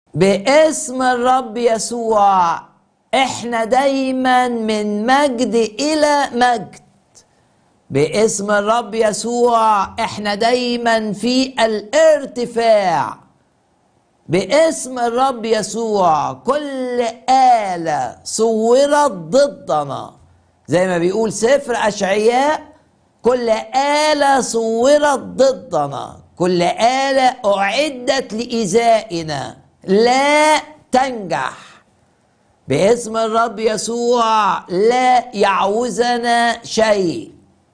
باسم الرب يسوع احنا دايما من مجد الى مجد باسم الرب يسوع احنا دايما في الارتفاع باسم الرب يسوع كل آلة صورت ضدنا زي ما بيقول سفر أشعياء كل آلة صورت ضدنا كل آلة أعدت لإيذائنا لا تنجح باسم الرب يسوع لا يعوزنا شيء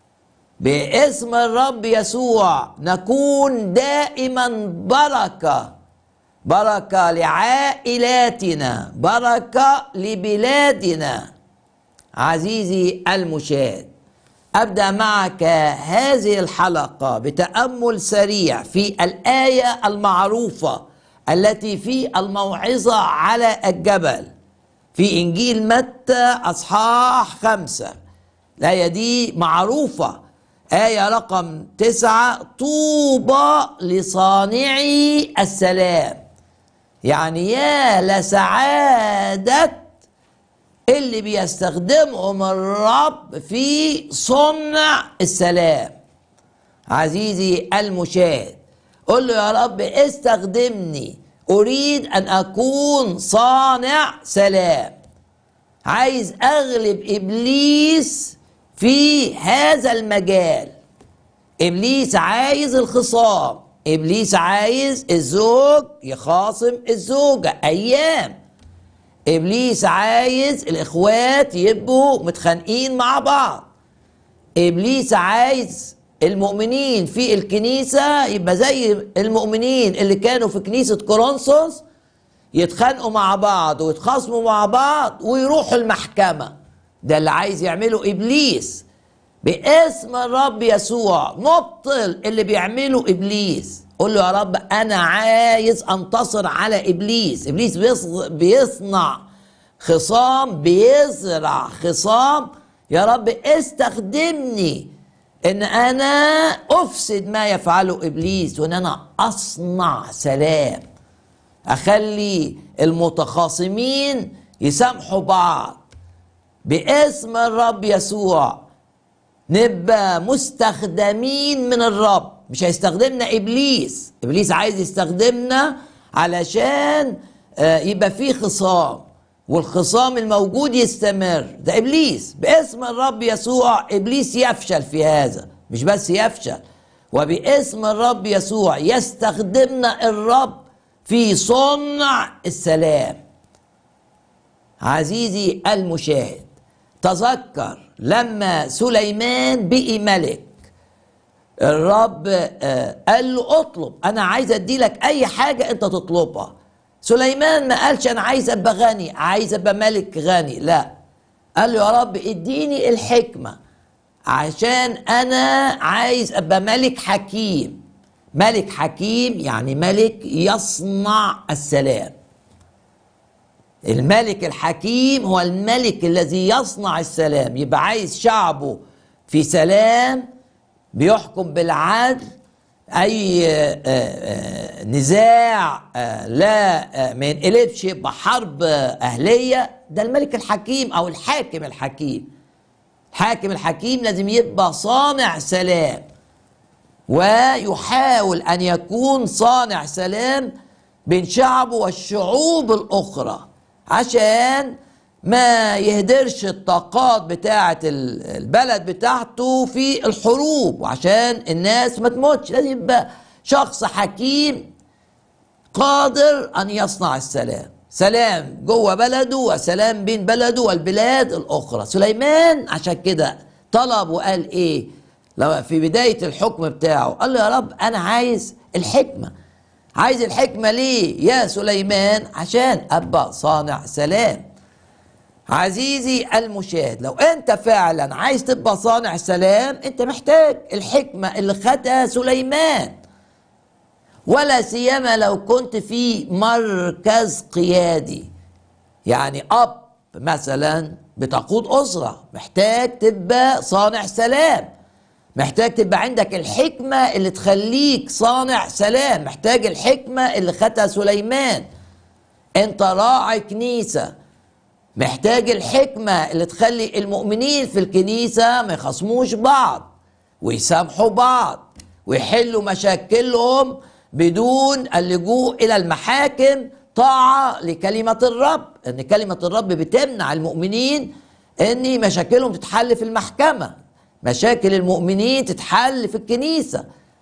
باسم الرب يسوع نكون دائما بركه بركه لعائلاتنا بركه لبلادنا عزيزي المشاهد ابدا معك هذه الحلقه بتامل سريع في الايه المعروفه التي في الموعظه على الجبل في انجيل متى اصحاح خمسه الايه دي معروفه آية رقم تسعة طوبى لصانعي السلام يعني يا لسعادة اللي بيستخدمهم الرب في صنع السلام عزيزي المشاهد قل له يا رب استخدمني أريد أن أكون صانع سلام عايز أغلب إبليس في هذا المجال ابليس عايز الخصام ابليس عايز الزوج يخاصم الزوجه ايام ابليس عايز الاخوات يبقوا متخانقين مع بعض ابليس عايز المؤمنين في الكنيسه يبقى زي المؤمنين اللي كانوا في كنيسه كورنثوس يتخانقوا مع بعض ويتخاصموا مع بعض ويروحوا المحكمه ده اللي عايز يعمله ابليس باسم الرب يسوع مبطل اللي بيعمله ابليس قول له يا رب انا عايز انتصر على ابليس ابليس بيصنع خصام بيزرع خصام يا رب استخدمني ان انا افسد ما يفعله ابليس وان انا اصنع سلام اخلي المتخاصمين يسامحوا بعض باسم الرب يسوع نبقى مستخدمين من الرب مش هيستخدمنا ابليس ابليس عايز يستخدمنا علشان يبقى فيه خصام والخصام الموجود يستمر ده ابليس باسم الرب يسوع ابليس يفشل في هذا مش بس يفشل وباسم الرب يسوع يستخدمنا الرب في صنع السلام عزيزي المشاهد تذكر لما سليمان بقي ملك الرب قال له اطلب انا عايز ادي لك اي حاجه انت تطلبها سليمان ما قالش انا عايز ابقى غني عايز ابقى ملك غني لا قال له يا رب اديني الحكمه عشان انا عايز ابقى ملك حكيم ملك حكيم يعني ملك يصنع السلام الملك الحكيم هو الملك الذي يصنع السلام يبقى عايز شعبه في سلام بيحكم بالعدل اي نزاع لا ما ينقلبش يبقى حرب اهليه ده الملك الحكيم او الحاكم الحكيم الحاكم الحكيم لازم يبقى صانع سلام ويحاول ان يكون صانع سلام بين شعبه والشعوب الاخرى عشان ما يهدرش الطاقات بتاعة البلد بتاعته في الحروب وعشان الناس ما تموتش لازم يبقى شخص حكيم قادر أن يصنع السلام سلام جوه بلده وسلام بين بلده والبلاد الأخرى سليمان عشان كده طلب وقال إيه لو في بداية الحكم بتاعه قال له يا رب أنا عايز الحكمة عايز الحكمة ليه يا سليمان عشان أبقى صانع سلام عزيزي المشاهد لو أنت فعلا عايز تبقى صانع سلام أنت محتاج الحكمة اللي خدها سليمان ولا سيما لو كنت في مركز قيادي يعني أب مثلا بتقود أسرة محتاج تبقى صانع سلام محتاج تبقى عندك الحكمة اللي تخليك صانع سلام محتاج الحكمة اللي خدها سليمان انت راعي كنيسة محتاج الحكمة اللي تخلي المؤمنين في الكنيسة ما يخصموش بعض ويسامحوا بعض ويحلوا مشاكلهم بدون اللجوء إلى المحاكم طاعة لكلمة الرب ان كلمة الرب بتمنع المؤمنين ان مشاكلهم تتحل في المحكمة مشاكل المؤمنين تتحل في الكنيسة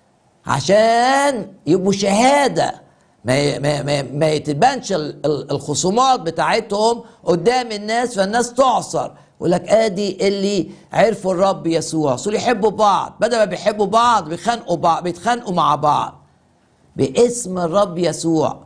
عشان يبقوا شهادة ما ما ما, ما يتبانش الخصومات بتاعتهم قدام الناس فالناس تعصر يقول لك ادي اللي عرفوا الرب يسوع صاروا يحبوا بعض بدل ما بيحبوا بعض بيخانقوا بعض بيتخانقوا مع بعض باسم الرب يسوع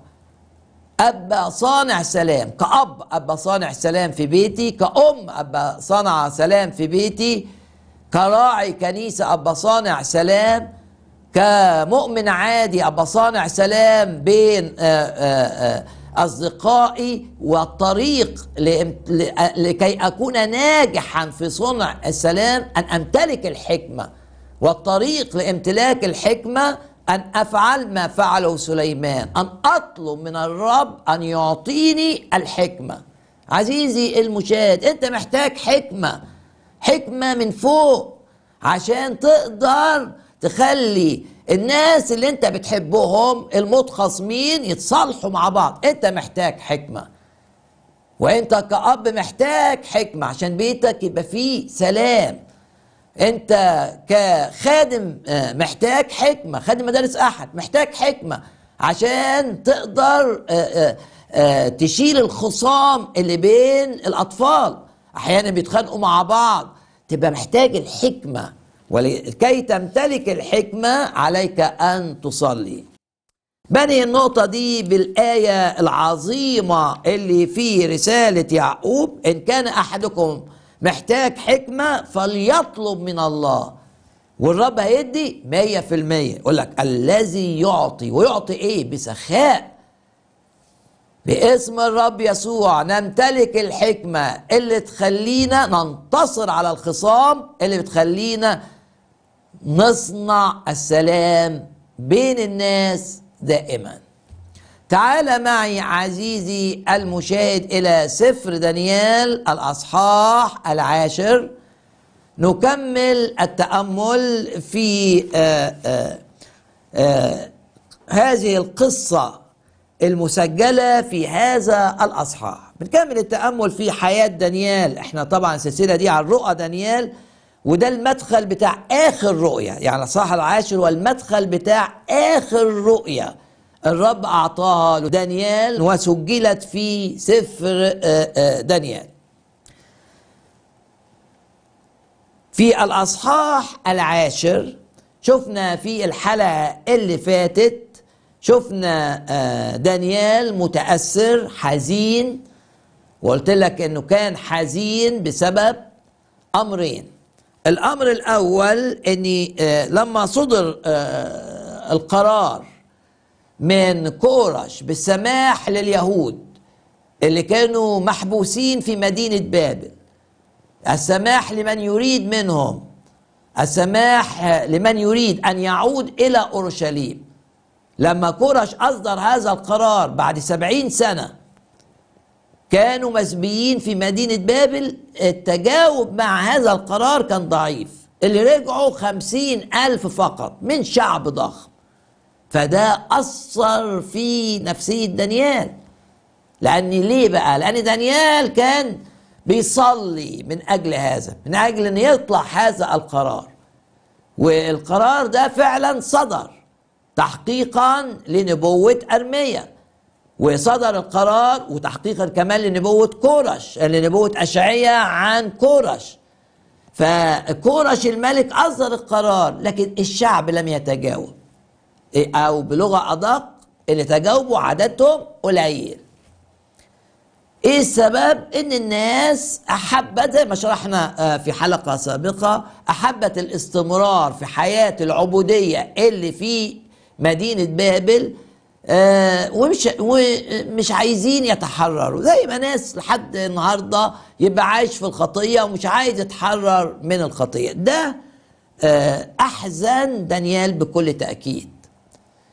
أبا صانع سلام كأب أبا صانع سلام في بيتي كأم أبا صانع سلام في بيتي كراعي كنيسة أبا صانع سلام كمؤمن عادي أبا صانع سلام بين آآ آآ أصدقائي والطريق لكي أكون ناجحا في صنع السلام أن أمتلك الحكمة والطريق لامتلاك الحكمة أن أفعل ما فعله سليمان أن أطلب من الرب أن يعطيني الحكمة عزيزي المشاهد أنت محتاج حكمة حكمة من فوق عشان تقدر تخلي الناس اللي انت بتحبهم المتخاصمين يتصالحوا مع بعض انت محتاج حكمة وانت كأب محتاج حكمة عشان بيتك يبقى فيه سلام انت كخادم آه، محتاج حكمة خادم مدارس احد محتاج حكمة عشان تقدر آه، آه، تشيل الخصام اللي بين الاطفال احيانا بيتخانقوا مع بعض تبقى محتاج الحكمة ولكي تمتلك الحكمة عليك أن تصلي بني النقطة دي بالآية العظيمة اللي في رسالة يعقوب إن كان أحدكم محتاج حكمة فليطلب من الله والرب هيدي مية في المية يقول لك الذي يعطي ويعطي ايه بسخاء باسم الرب يسوع نمتلك الحكمة اللي تخلينا ننتصر على الخصام اللي بتخلينا نصنع السلام بين الناس دائما تعال معي عزيزي المشاهد إلى سفر دانيال الأصحاح العاشر نكمل التأمل في آآ آآ آآ هذه القصة المسجلة في هذا الأصحاح بنكمل التأمل في حياة دانيال احنا طبعا السلسلة دي عن رؤى دانيال وده المدخل بتاع آخر رؤية يعني الأصحاح العاشر والمدخل بتاع آخر رؤية الرب أعطاها لدانيال وسجلت في سفر دانيال في الأصحاح العاشر شفنا في الحلقة اللي فاتت شفنا دانيال متأثر حزين وقلت لك انه كان حزين بسبب امرين الامر الاول اني لما صدر القرار من كورش بالسماح لليهود اللي كانوا محبوسين في مدينة بابل السماح لمن يريد منهم السماح لمن يريد أن يعود إلى أورشليم لما كورش أصدر هذا القرار بعد سبعين سنة كانوا مسبيين في مدينة بابل التجاوب مع هذا القرار كان ضعيف اللي رجعوا خمسين ألف فقط من شعب ضخم فده أثر في نفسية دانيال لأن ليه بقى؟ لأن دانيال كان بيصلي من أجل هذا من أجل أن يطلع هذا القرار والقرار ده فعلا صدر تحقيقا لنبوة أرمية وصدر القرار وتحقيقا كمان لنبوة كورش لنبوة أشعية عن كورش فكورش الملك أصدر القرار لكن الشعب لم يتجاوب او بلغه ادق اللي تجاوبوا عددهم قليل ايه السبب ان الناس احبت زي ما شرحنا في حلقه سابقه احبت الاستمرار في حياه العبوديه اللي في مدينه بابل آه ومش ومش عايزين يتحرروا زي ما ناس لحد النهارده يبقى عايش في الخطيه ومش عايز يتحرر من الخطيه ده آه احزن دانيال بكل تاكيد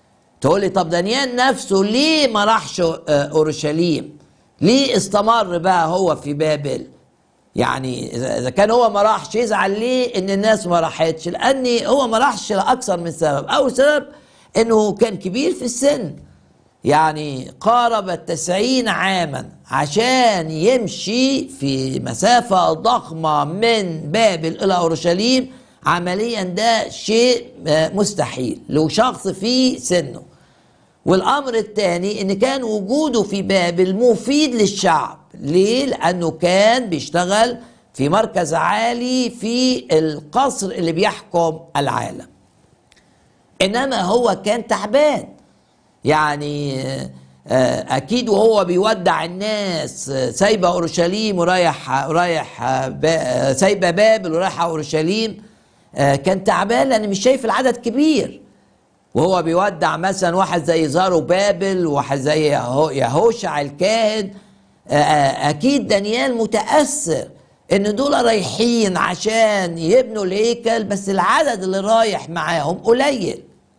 تقول لي طب دانيال نفسه ليه ما راحش آه، اورشليم ليه استمر بقى هو في بابل يعني اذا كان هو ما راحش يزعل ليه ان الناس ما راحتش لان هو ما راحش لاكثر من سبب اول سبب انه كان كبير في السن يعني قارب التسعين عاما عشان يمشي في مسافة ضخمة من بابل إلى أورشليم عمليا ده شيء آه، مستحيل لو شخص في سنه والأمر الثاني إن كان وجوده في بابل مفيد للشعب ليه؟ لأنه كان بيشتغل في مركز عالي في القصر اللي بيحكم العالم إنما هو كان تعبان يعني آه، اكيد وهو بيودع الناس آه، سايبه اورشليم ورايح رايح آه، سايبه بابل ورايح اورشليم كان تعبان لان مش شايف العدد كبير وهو بيودع مثلا واحد زي زارو بابل وواحد زي يهوشع الكاهن اكيد دانيال متاثر ان دول رايحين عشان يبنوا الهيكل بس العدد اللي رايح معاهم قليل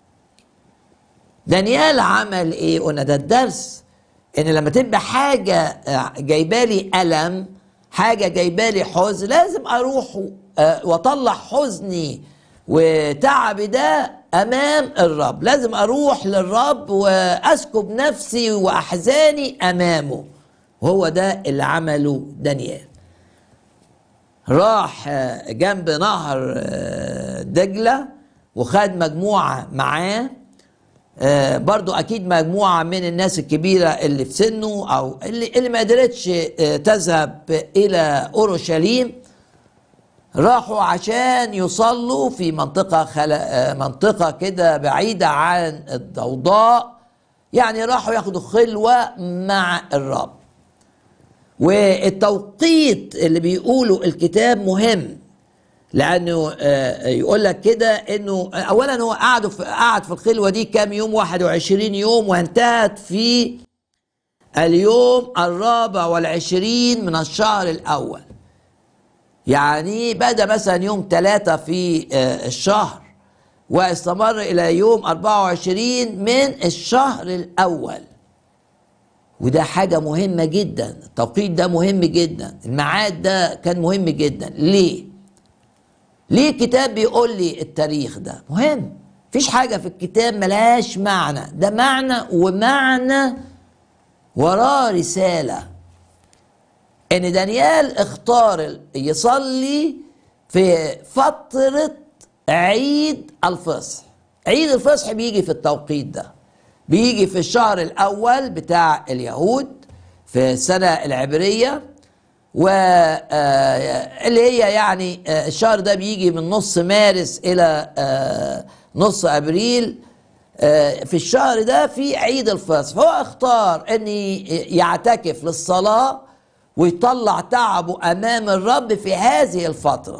دانيال عمل ايه قلنا ده الدرس ان لما تبقى حاجه آه، جايبالي الم حاجه جايبالي حزن لازم اروح آه، واطلع حزني وتعبي ده امام الرب لازم اروح للرب واسكب نفسي واحزاني امامه وهو ده اللي عمله دانيال راح آه، جنب نهر دجله وخد مجموعه معاه آه، برضو اكيد مجموعه من الناس الكبيره اللي في سنه او اللي, اللي ما قدرتش آه، تذهب الى اورشليم راحوا عشان يصلوا في منطقه خل... آه، منطقه كده بعيده عن الضوضاء يعني راحوا ياخدوا خلوه مع الرب والتوقيت اللي بيقولوا الكتاب مهم لانه آه، يقول لك كده انه اولا هو قعدوا في قعد في الخلوه دي كام يوم 21 يوم وانتهت في اليوم الرابع والعشرين من الشهر الاول يعني بدا مثلا يوم ثلاثة في آه، الشهر واستمر الى يوم 24 من الشهر الاول وده حاجة مهمة جدا التوقيت ده مهم جدا الميعاد ده كان مهم جدا ليه ليه الكتاب بيقول لي التاريخ ده مهم مفيش حاجة في الكتاب ملهاش معنى ده معنى ومعنى وراه رسالة ان دانيال اختار يصلي في فترة عيد الفصح عيد الفصح بيجي في التوقيت ده بيجي في الشهر الاول بتاع اليهود في السنة العبرية واللي آه، هي يعني آه، الشهر ده بيجي من نص مارس الى آه، نص ابريل في الشهر ده في عيد الفصح هو اختار ان يعتكف للصلاه ويطلع تعبه امام الرب في هذه الفتره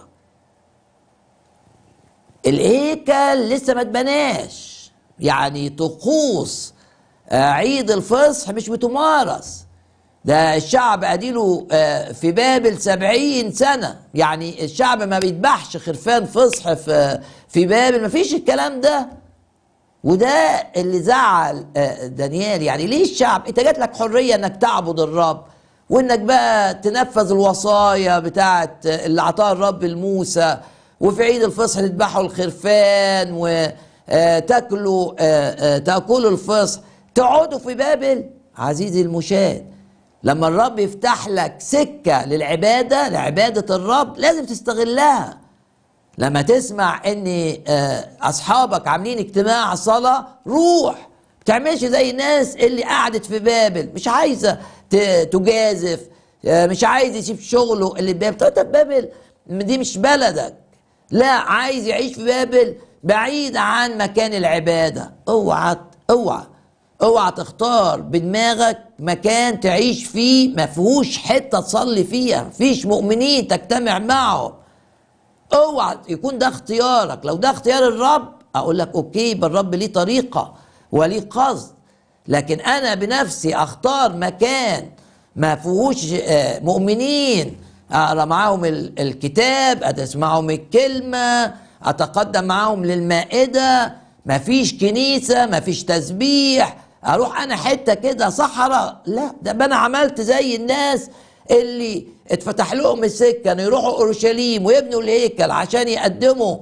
الهيكل لسه ما اتبناش يعني طقوس عيد الفصح مش بتمارس ده الشعب اديله آه، في بابل سبعين سنة يعني الشعب ما بيذبحش خرفان فصح في في بابل ما فيش الكلام ده وده اللي زعل آه، دانيال يعني ليه الشعب انت جات لك حرية انك تعبد الرب وانك بقى تنفذ الوصايا بتاعت اللي عطاها الرب لموسى وفي عيد الفصح تذبحوا الخرفان وتاكلوا آه، تاكلوا الفصح تقعدوا في بابل عزيزي المشاهد لما الرب يفتح لك سكة للعبادة لعبادة الرب لازم تستغلها لما تسمع ان آه، اصحابك عاملين اجتماع صلاة روح تعملش زي الناس اللي قعدت في بابل مش عايزة تجازف آه، مش عايز يسيب شغله اللي بابل طب بابل دي مش بلدك لا عايز يعيش في بابل بعيد عن مكان العبادة اوعى اوعى اوعى تختار بدماغك مكان تعيش فيه ما فيهوش حته تصلي فيها مفيش مؤمنين تجتمع معهم اوعى يكون ده اختيارك لو ده اختيار الرب اقول لك اوكي بالرب ليه طريقه وليه قصد لكن انا بنفسي اختار مكان ما فيهوش آه، مؤمنين اقرا معاهم الكتاب اسمعهم الكلمه اتقدم معاهم للمائده مفيش كنيسة مفيش تسبيح اروح انا حتة كده صحراء لا ده انا عملت زي الناس اللي اتفتح لهم السكة ان يروحوا اورشليم ويبنوا الهيكل عشان يقدموا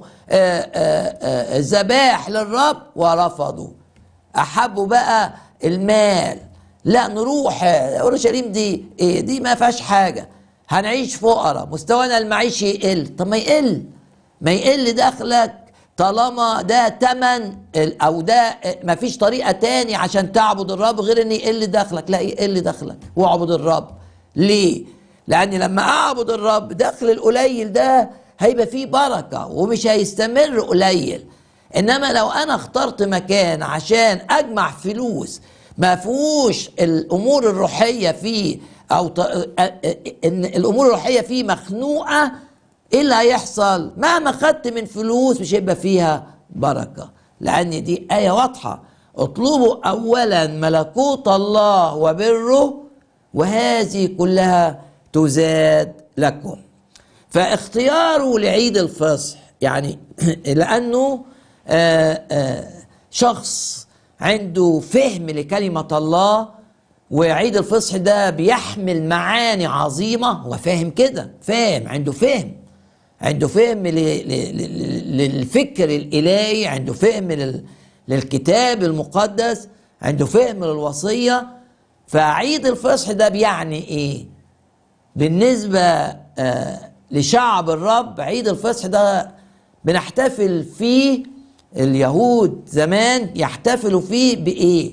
ذبائح للرب ورفضوا احبوا بقى المال لا نروح اورشليم دي ايه دي ما فيهاش حاجه هنعيش فقراء مستوانا المعيشي يقل طب ما يقل ما يقل دخلك طالما ده تمن او ده ما فيش طريقه تاني عشان تعبد الرب غير ان يقل دخلك لا يقل دخلك واعبد الرب ليه لان لما اعبد الرب دخل القليل ده هيبقى فيه بركه ومش هيستمر قليل انما لو انا اخترت مكان عشان اجمع فلوس ما فيهوش الامور الروحيه فيه او ط... ان الامور الروحيه فيه مخنوقه ايه اللي هيحصل مهما خدت من فلوس مش هيبقى فيها بركه لان دي ايه واضحه اطلبوا اولا ملكوت الله وبره وهذه كلها تزاد لكم فاختياره لعيد الفصح يعني لانه آآ آآ شخص عنده فهم لكلمة الله وعيد الفصح ده بيحمل معاني عظيمة هو فاهم كده فاهم عنده فهم عنده فهم للفكر الإلهي عنده فهم للكتاب المقدس عنده فهم للوصية فعيد الفصح ده بيعني ايه بالنسبة لشعب الرب عيد الفصح ده بنحتفل فيه اليهود زمان يحتفلوا فيه بايه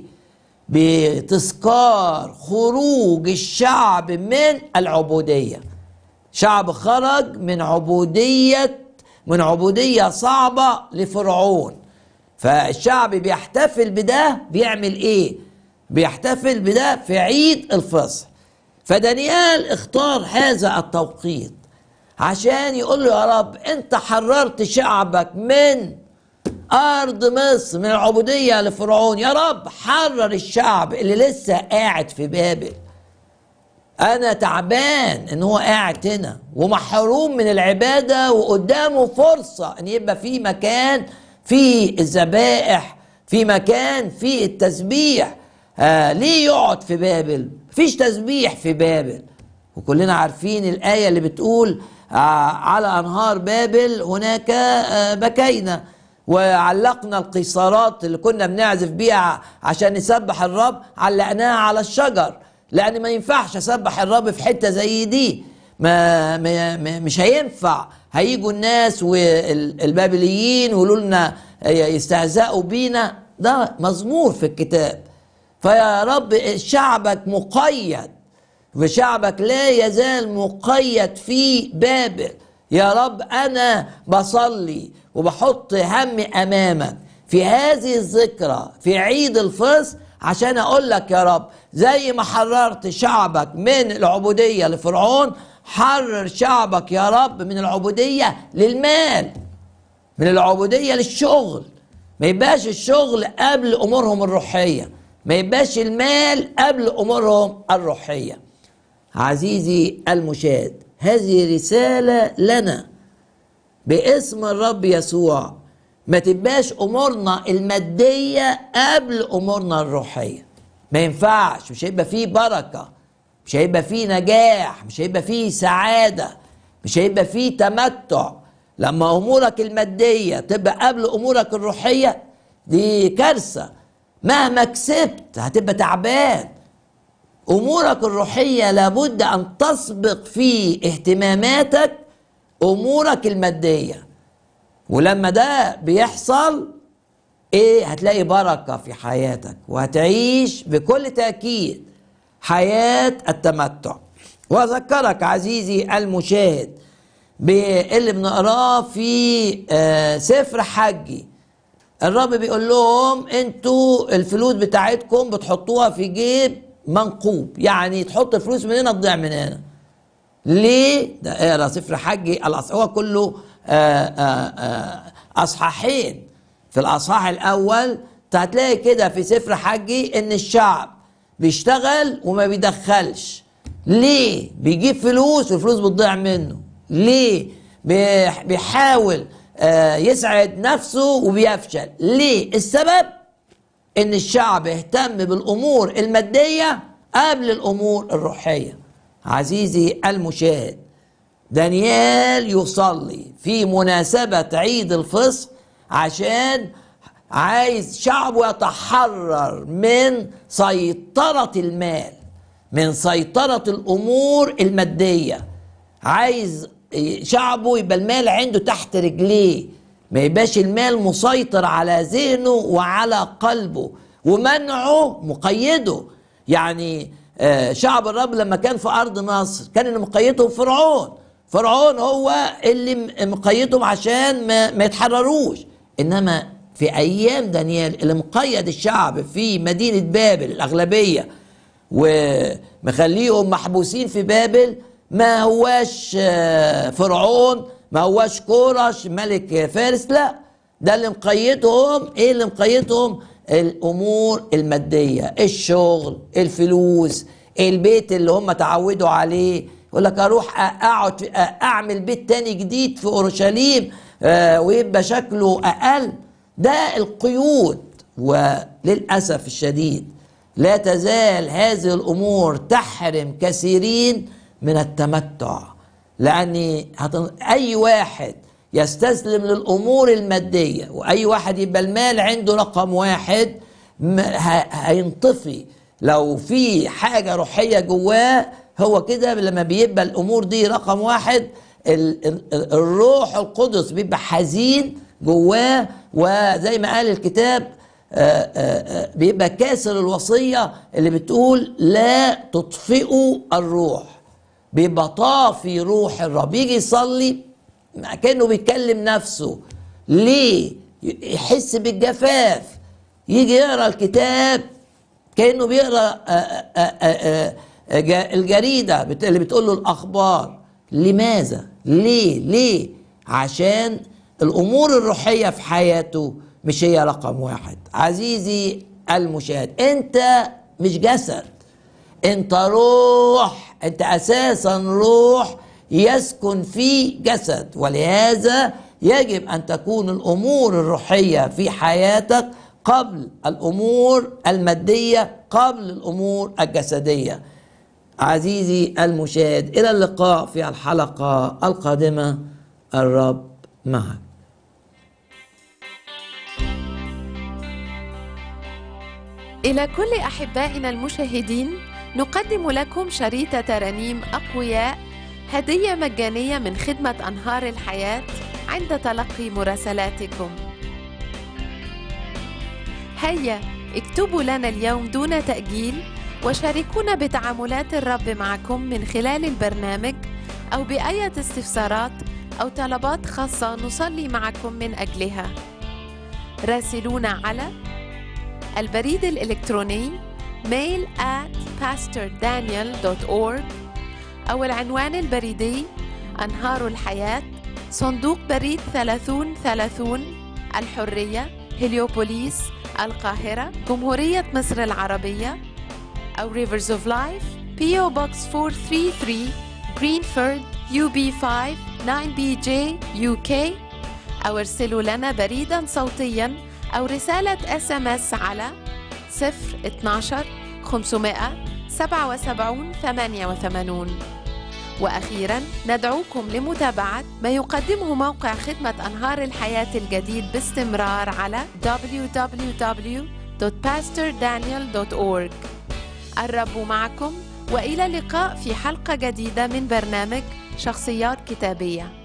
بتذكار خروج الشعب من العبوديه شعب خرج من عبوديه من عبوديه صعبه لفرعون فالشعب بيحتفل بده بيعمل ايه بيحتفل بده في عيد الفصح فدانيال اختار هذا التوقيت عشان يقول له يا رب انت حررت شعبك من أرض مصر من العبودية لفرعون يا رب حرر الشعب اللي لسه قاعد في بابل أنا تعبان إن هو قاعد هنا ومحروم من العبادة وقدامه فرصة إن يبقى في مكان في الذبائح في مكان في التسبيح آه ليه يقعد في بابل مفيش تسبيح في بابل وكلنا عارفين الآية اللي بتقول آه على أنهار بابل هناك آه بكينا وعلقنا القيصارات اللي كنا بنعزف بيها عشان نسبح الرب علقناها على الشجر لان ما ينفعش اسبح الرب في حته زي دي ما, ما, ما مش هينفع هيجوا الناس والبابليين ويقولوا لنا يستهزئوا بينا ده مزمور في الكتاب فيا رب شعبك مقيد وشعبك لا يزال مقيد في بابل يا رب انا بصلي وبحط همي امامك في هذه الذكرى في عيد الفصح عشان اقول لك يا رب زي ما حررت شعبك من العبوديه لفرعون حرر شعبك يا رب من العبوديه للمال من العبوديه للشغل ما يبقاش الشغل قبل امورهم الروحيه ما يبقاش المال قبل امورهم الروحيه عزيزي المشاهد هذه رساله لنا باسم الرب يسوع ما تبقاش امورنا الماديه قبل امورنا الروحيه ما ينفعش مش هيبقى فيه بركه مش هيبقى فيه نجاح مش هيبقى فيه سعاده مش هيبقى فيه تمتع لما امورك الماديه تبقى قبل امورك الروحيه دي كارثه مهما كسبت هتبقى تعبان امورك الروحيه لابد ان تسبق في اهتماماتك امورك الماديه ولما ده بيحصل ايه هتلاقي بركه في حياتك وهتعيش بكل تاكيد حياه التمتع واذكرك عزيزي المشاهد باللي بنقراه في آه سفر حجي الرب بيقول لهم انتوا الفلوس بتاعتكم بتحطوها في جيب منقوب يعني تحط الفلوس من هنا تضيع من هنا ليه ده اقرا سفر حجي هو كله آآ آآ اصحاحين في الاصحاح الاول هتلاقي كده في سفر حجي ان الشعب بيشتغل وما بيدخلش ليه بيجيب فلوس والفلوس بتضيع منه ليه بيحاول آه، يسعد نفسه وبيفشل ليه السبب ان الشعب اهتم بالامور الماديه قبل الامور الروحيه عزيزي المشاهد دانيال يصلي في مناسبه عيد الفصح عشان عايز شعبه يتحرر من سيطره المال من سيطره الامور الماديه عايز شعبه يبقى المال عنده تحت رجليه ما يبقاش المال مسيطر على ذهنه وعلى قلبه ومنعه مقيده يعني آه، شعب الرب لما كان في ارض مصر كان اللي مقيدهم فرعون فرعون هو اللي م- مقيدهم عشان ما, ما يتحرروش انما في ايام دانيال اللي مقيد الشعب في مدينه بابل الاغلبيه ومخليهم محبوسين في بابل ما هواش آه، فرعون ما هواش كورش ملك فارس لا ده اللي مقيدهم ايه اللي مقيدهم الامور الماديه الشغل الفلوس البيت اللي هم تعودوا عليه يقول لك اروح اقعد في- اعمل بيت تاني جديد في اورشليم آه، ويبقى شكله اقل ده القيود وللاسف الشديد لا تزال هذه الامور تحرم كثيرين من التمتع لان هتن... اي واحد يستسلم للامور الماديه واي واحد يبقى المال عنده رقم واحد م... ه... هينطفي لو في حاجه روحيه جواه هو كده لما بيبقى الامور دي رقم واحد ال... ال- الروح القدس بيبقى حزين جواه وزي ما قال الكتاب آه، آه، آه، بيبقى كاسر الوصيه اللي بتقول لا تطفئوا الروح بيبقى طافي روح الرب يجي يصلي كانه بيكلم نفسه ليه يحس بالجفاف يجي يقرا الكتاب كانه بيقرا آه، آه، آه، آه، جا- الجريده بت- اللي بتقول له الاخبار لماذا ليه ليه عشان الامور الروحيه في حياته مش هي رقم واحد عزيزي المشاهد انت مش جسد انت روح انت اساسا روح يسكن في جسد ولهذا يجب ان تكون الامور الروحيه في حياتك قبل الامور الماديه قبل الامور الجسديه عزيزي المشاهد الى اللقاء في الحلقه القادمه الرب معك إلى كل أحبائنا المشاهدين نقدم لكم شريط ترانيم أقوياء هدية مجانية من خدمة أنهار الحياة عند تلقي مراسلاتكم هيا اكتبوا لنا اليوم دون تأجيل وشاركونا بتعاملات الرب معكم من خلال البرنامج أو بأية استفسارات أو طلبات خاصة نصلي معكم من أجلها راسلونا على البريد الإلكتروني mail at pastordaniel.org أو العنوان البريدي أنهار الحياة صندوق بريد 3030 الحرية هليوبوليس القاهرة جمهورية مصر العربية أو Rivers of Life PO Box 433 Greenford UB5 9BJ UK أو ارسلوا لنا بريدا صوتيا أو رسالة اس ام اس على 012 577 88 وأخيرا ندعوكم لمتابعة ما يقدمه موقع خدمة أنهار الحياة الجديد باستمرار على www.pastordaniel.org الرب معكم وإلى اللقاء في حلقة جديدة من برنامج شخصيات كتابية